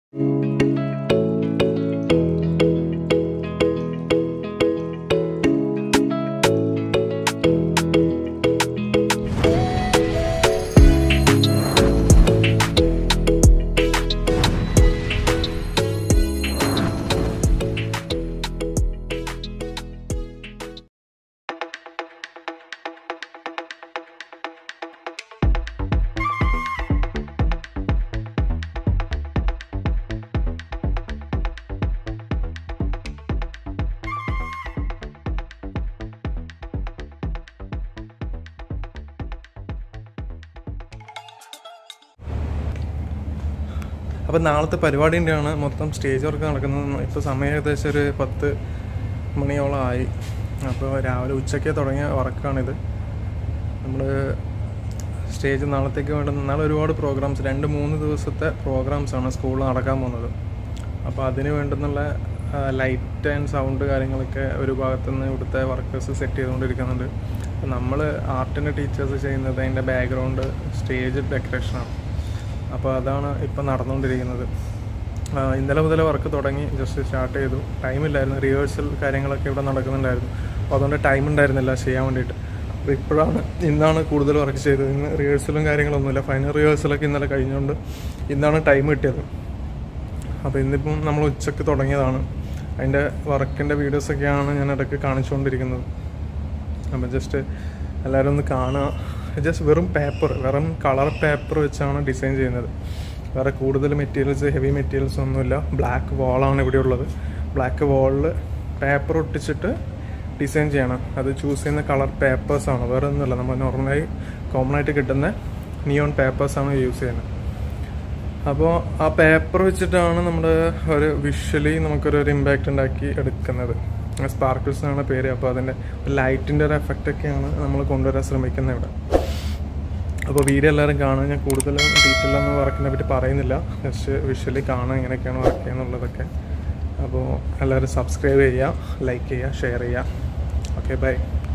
അപ്പോൾ നാളത്തെ പരിപാടിൻ്റെയാണ് മൊത്തം സ്റ്റേജ് വർക്ക് നടക്കുന്നത് ഇപ്പോൾ സമയം ഏകദേശം ഒരു പത്ത് മണിയോളം ആയി അപ്പോൾ രാവിലെ ഉച്ചയ്ക്ക് തുടങ്ങിയ വർക്കാണിത് നമ്മൾ സ്റ്റേജ് നാളത്തേക്ക് വേണ്ട നാളെ ഒരുപാട് പ്രോഗ്രാംസ് രണ്ട് മൂന്ന് ദിവസത്തെ പ്രോഗ്രാംസ് ആണ് സ്കൂളിൽ നടക്കാൻ പോകുന്നത് അപ്പോൾ അതിന് വേണ്ടുന്നുള്ള ലൈറ്റ് ആൻഡ് സൗണ്ട് കാര്യങ്ങളൊക്കെ ഒരു ഭാഗത്തുനിന്ന് ഇവിടുത്തെ വർക്കേഴ്സ് സെറ്റ് ചെയ്തുകൊണ്ടിരിക്കുന്നുണ്ട് നമ്മൾ ആർട്ടിൻ്റെ ടീച്ചേഴ്സ് ചെയ്യുന്നത് അതിൻ്റെ ബാക്ക്ഗ്രൗണ്ട് സ്റ്റേജ് ഡെക്കറേഷനാണ് അപ്പോൾ അതാണ് ഇപ്പം നടന്നുകൊണ്ടിരിക്കുന്നത് ആ, ഇന്നലെ മുതൽ വർക്ക് തുടങ്ങി ജസ്റ്റ് സ്റ്റാർട്ട് ചെയ്തു ടൈമില്ലായിരുന്നു റിഹേഴ്സൽ കാര്യങ്ങളൊക്കെ ഇവിടെ നടക്കുന്നുണ്ടായിരുന്നു അപ്പോൾ അതുകൊണ്ട് ടൈം ഉണ്ടായിരുന്നില്ല ചെയ്യാൻ വേണ്ടിയിട്ട് അപ്പോൾ ഇപ്പോഴാണ് ഇന്നാണ് കൂടുതൽ വർക്ക് ചെയ്തത് ഇന്ന് റിഹേഴ്സലും കാര്യങ്ങളൊന്നുമില്ല ഫൈനൽ റിഹേഴ്സലൊക്കെ ഇന്നലെ കഴിഞ്ഞുകൊണ്ട് ഇന്നാണ് ടൈം കിട്ടിയത് അപ്പോൾ ഇന്നിപ്പം നമ്മൾ ഉച്ചയ്ക്ക് തുടങ്ങിയതാണ് അതിൻ്റെ വർക്കിൻ്റെ വീഡിയോസൊക്കെയാണ് ഞാൻ ഇടയ്ക്ക് കാണിച്ചുകൊണ്ടിരിക്കുന്നത് അപ്പം ജസ്റ്റ് എല്ലാവരും ഒന്ന് കാണുക ജസ്റ്റ് വെറും പേപ്പർ വെറും കളർ പേപ്പർ വെച്ചാണ് ഡിസൈൻ ചെയ്യുന്നത് വേറെ കൂടുതൽ മെറ്റീരിയൽസ് ഹെവി മെറ്റീരിയൽസ് ഒന്നുമില്ല ബ്ലാക്ക് വാളാണ് ഇവിടെ ഉള്ളത് ബ്ലാക്ക് വാളിൽ പേപ്പർ ഒട്ടിച്ചിട്ട് ഡിസൈൻ ചെയ്യണം അത് ചൂസ് ചെയ്യുന്ന കളർ പേപ്പേഴ്സാണ് വേറെ ഒന്നുമില്ല നമ്മൾ നോർമലായി കോമൺ ആയിട്ട് കിട്ടുന്ന നിയോൺ പേപ്പേഴ്സാണ് യൂസ് ചെയ്യുന്നത് അപ്പോൾ ആ പേപ്പർ വെച്ചിട്ടാണ് നമ്മൾ ഒരു വിഷ്വലി നമുക്കൊരു ഒരു ഇമ്പാക്റ്റ് ഉണ്ടാക്കി എടുക്കുന്നത് സ്പാർക്കിൾസ് എന്നാണ് പേര് അപ്പോൾ അതിൻ്റെ ലൈറ്റിൻ്റെ ഒരു എഫക്റ്റ് ഒക്കെയാണ് നമ്മൾ കൊണ്ടുവരാൻ ശ്രമിക്കുന്നത് ഇവിടെ അപ്പോൾ വീഡിയോ എല്ലാവരും കാണുക ഞാൻ കൂടുതലും ഡീറ്റെയിൽ ഒന്നും വർക്കിനെ പറ്റി പറയുന്നില്ല ജസ്റ്റ് വിഷ്വലി കാണുക എങ്ങനെയൊക്കെയാണ് വർക്ക് ചെയ്യുന്നുള്ളതൊക്കെ അപ്പോൾ എല്ലാവരും സബ്സ്ക്രൈബ് ചെയ്യുക ലൈക്ക് ചെയ്യുക ഷെയർ ചെയ്യുക ഓക്കെ ബൈ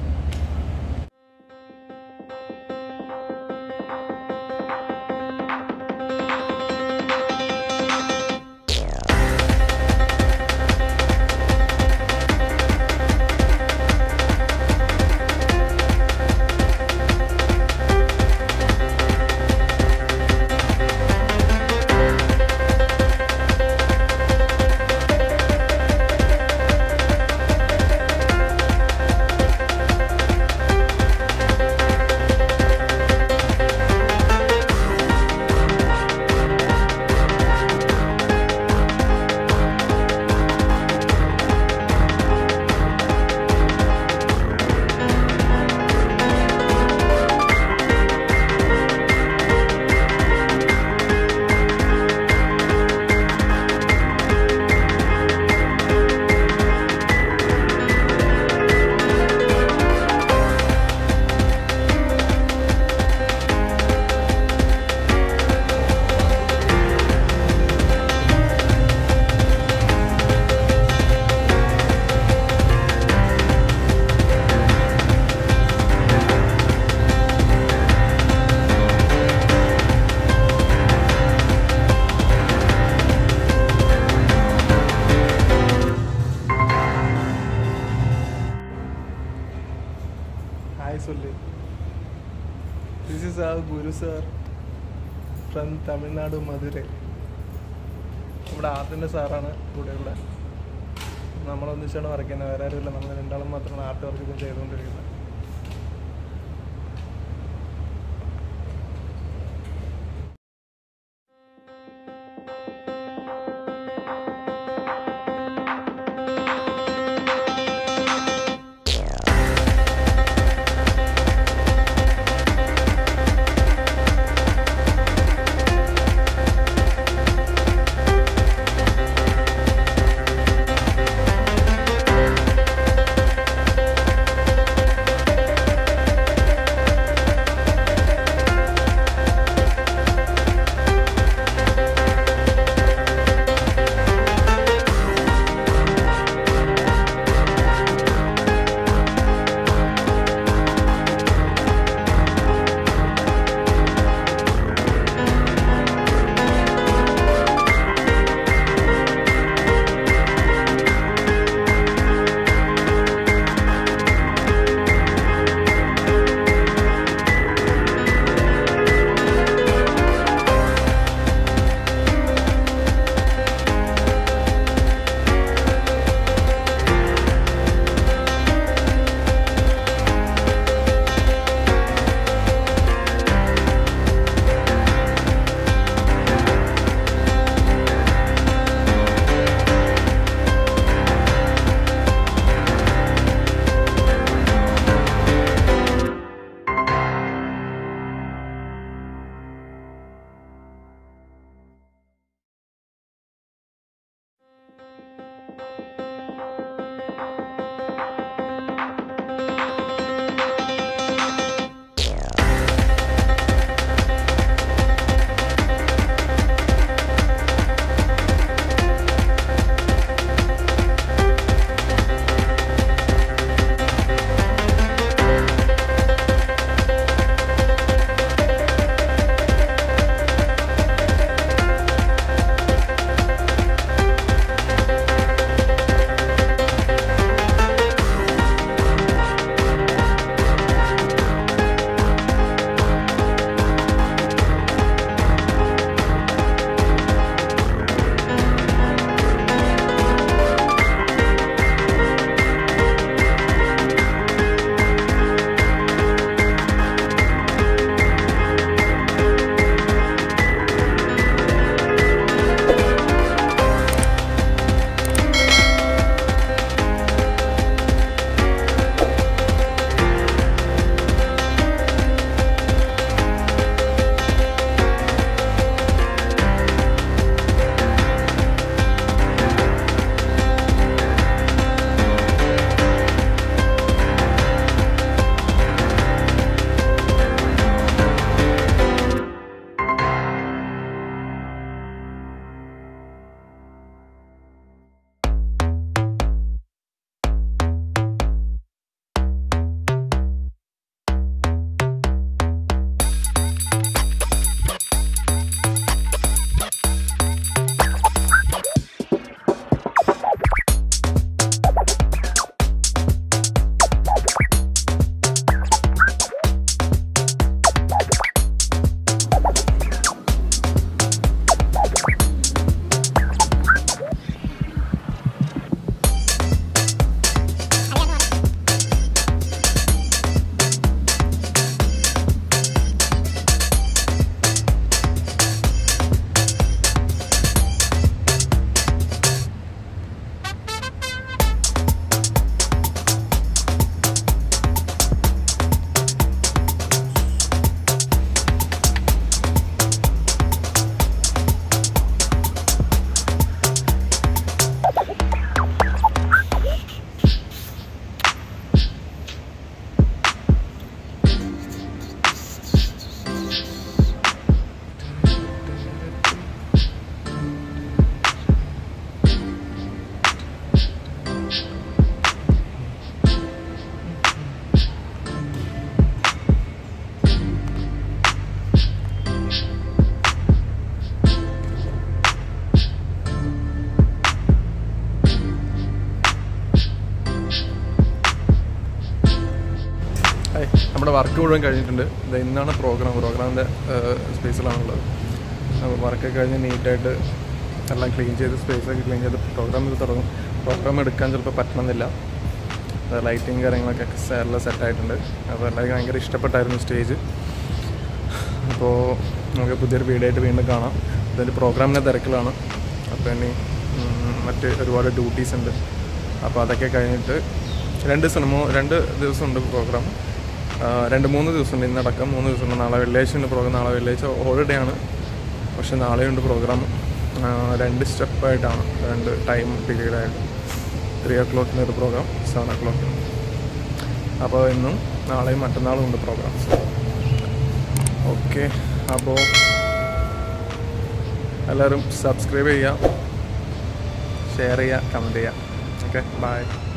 ഹായ് സുല്ലി this is a Guru sir from Tamil Nadu Madurai ഇവിടെ ആർട്ടിൻ്റെ സാറാണ് ഇവിടെയുള്ള നമ്മളൊന്നിച്ചാണ് വർക്ക് ചെയ്യുന്നത് വേറെ ആരുമില്ല നമ്മൾ രണ്ടാളും മാത്രമാണ് ആർട്ട് വർക്ക് ഇപ്പം ചെയ്തുകൊണ്ടിരിക്കുന്നത് വർക്ക് മുഴുവൻ കഴിഞ്ഞിട്ടുണ്ട് ഇത് ഇന്നാണ് പ്രോഗ്രാം പ്രോഗ്രാമിൻ്റെ സ്പേസിലാണുള്ളത് അപ്പോൾ വർക്കൊക്കെ കഴിഞ്ഞ് നീറ്റായിട്ട് എല്ലാം ക്ലീൻ ചെയ്ത് സ്പേസൊക്കെ ക്ലീൻ ചെയ്ത് പ്രോഗ്രാം ഇത് തുടങ്ങും പ്രോഗ്രാം എടുക്കാൻ ചിലപ്പോൾ പറ്റണമെന്നില്ല ലൈറ്റിങ് കാര്യങ്ങളൊക്കെ എല്ലാം സെറ്റായിട്ടുണ്ട് അപ്പോൾ എല്ലാവർക്കും ഭയങ്കര ഇഷ്ടപ്പെട്ടായിരുന്നു സ്റ്റേജ് അപ്പോൾ നമുക്ക് പുതിയൊരു വീഡിയോ ആയിട്ട് വീണ്ടും കാണാം ഇതിൻ്റെ പ്രോഗ്രാമിൻ്റെ തിരക്കിലാണ് അപ്പോൾ ഇനി ഉം, മറ്റ് ഒരുപാട് ഡ്യൂട്ടീസ് ഉണ്ട് അപ്പോൾ അതൊക്കെ കഴിഞ്ഞിട്ട് രണ്ട് സിനിമ രണ്ട് ദിവസമുണ്ട് പ്രോഗ്രാം ആ, രണ്ട് മൂന്ന് ദിവസമുണ്ട് ഇന്നടക്കം മൂന്ന് ദിവസമുണ്ട് നാളെ വെള്ളിയാഴ്ച ഉണ്ട് പ്രോഗ്രാം നാളെ വെള്ളിയാഴ്ച ഹോളിഡേ ആണ് പക്ഷെ നാളെയുണ്ട് പ്രോഗ്രാം രണ്ട് സ്റ്റെപ്പായിട്ടാണ് രണ്ട് ടൈം പീരീഡായിട്ട് ത്രീ ഓ ക്ലോക്കിന് ഒരു പ്രോഗ്രാം സെവൻ ഓ ക്ലോക്കിന് അപ്പോൾ ഇന്നും നാളെയും മറ്റന്നാളും ഉണ്ട് പ്രോഗ്രാം ഓക്കെ അപ്പോൾ എല്ലാവരും സബ്സ്ക്രൈബ് ചെയ്യുക ഷെയർ ചെയ്യുക കമൻറ്റ് ചെയ്യുക ഓക്കെ ബൈ